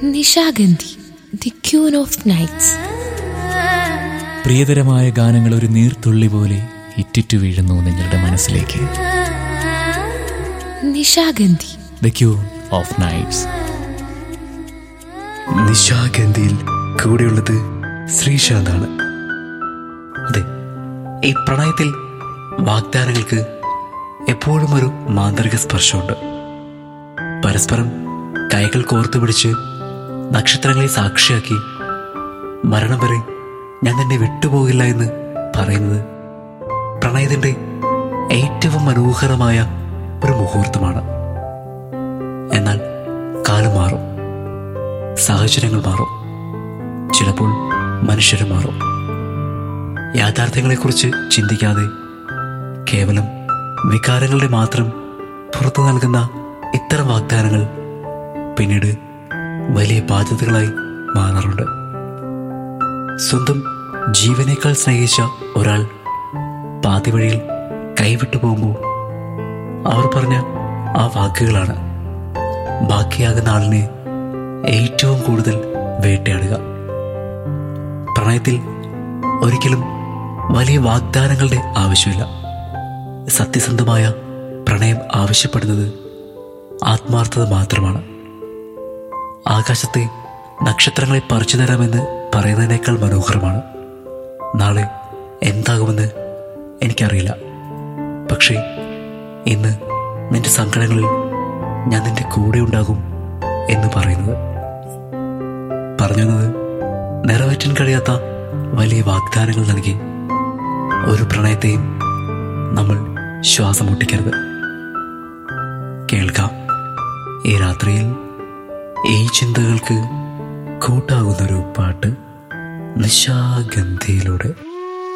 Nishagandhi the queen of nights പ്രിയതരമായ ഗാനങ്ങൾ ഒരു നീർത്തുള്ളി പോലെ ഇറ്റിറ്റു വീഴുന്നു നിങ്ങളുടെ മനസ്സിലേക്ക് Nishagandhi the queen of nights നിശാഗന്ധിയിൽ കൂടെയുള്ളത് ശ്രീശാന്താണ് അതെ ഈ പ്രണയത്തിൽ വാഗ്ദാനങ്ങൾക്ക് എപ്പോഴും ഒരു മാന്ത്രിക സ്പർശമുണ്ട് പരസ്പരം കൈകൾ കോർത്തു പിടിച്ച് നക്ഷത്രങ്ങളെ സാക്ഷിയാക്കി മരണം വരെ ഞാൻ നിന്നെ വിട്ടുപോകില്ല എന്ന് പറയുന്നത് പ്രണയത്തിന്റെ ഏറ്റവും മനോഹരമായ ഒരു മുഹൂർത്തമാണ് എന്നാൽ കാലം മാറും സാഹചര്യങ്ങൾ മാറും ചിലപ്പോൾ മനുഷ്യരും മാറും യാഥാർത്ഥ്യങ്ങളെക്കുറിച്ച് ചിന്തിക്കാതെ കേവലം വികാരങ്ങളുടെ മാത്രം പുറത്തു നൽകുന്ന ഇത്തരം വാഗ്ദാനങ്ങൾ പിന്നീട് വലിയ ബാധ്യതകളായി മാറാറുണ്ട് സ്വന്തം ജീവനേക്കാൾ സ്നേഹിച്ച ഒരാൾ പാതി വഴിയിൽ കൈവിട്ടു പോകുമ്പോൾ അവർ പറഞ്ഞ ആ വാക്കുകളാണ് ബാക്കിയാകുന്ന ആളിനെ ഏറ്റവും കൂടുതൽ വേട്ടയാടുക പ്രണയത്തിൽ ഒരിക്കലും വലിയ വാഗ്ദാനങ്ങളുടെ ആവശ്യമില്ല സത്യസന്ധമായ പ്രണയം ആവശ്യപ്പെടുന്നത് ആത്മാർത്ഥത മാത്രമാണ് ആകാശത്തെ നക്ഷത്രങ്ങളെ പറിച്ചു തരാമെന്ന് പറയുന്നതിനേക്കാൾ മനോഹരമാണ് നാളെ എന്താകുമെന്ന് എനിക്കറിയില്ല പക്ഷേ ഇന്ന് നിന്റെ സങ്കടങ്ങളിൽ ഞാൻ നിന്റെ കൂടെ ഉണ്ടാകും എന്ന് പറയുന്നത് പറഞ്ഞു വന്നത് നിറവേറ്റാൻ കഴിയാത്ത വലിയ വാഗ്ദാനങ്ങൾ നൽകി ഒരു പ്രണയത്തെയും നമ്മൾ ശ്വാസം മുട്ടിക്കരുത് കേൾക്കാം ഈ രാത്രിയിൽ ഈ ചിന്തകൾക്ക് കൂട്ടാകുന്നൊരു പാട്ട് നിശാഗന്ധിയിലൂടെ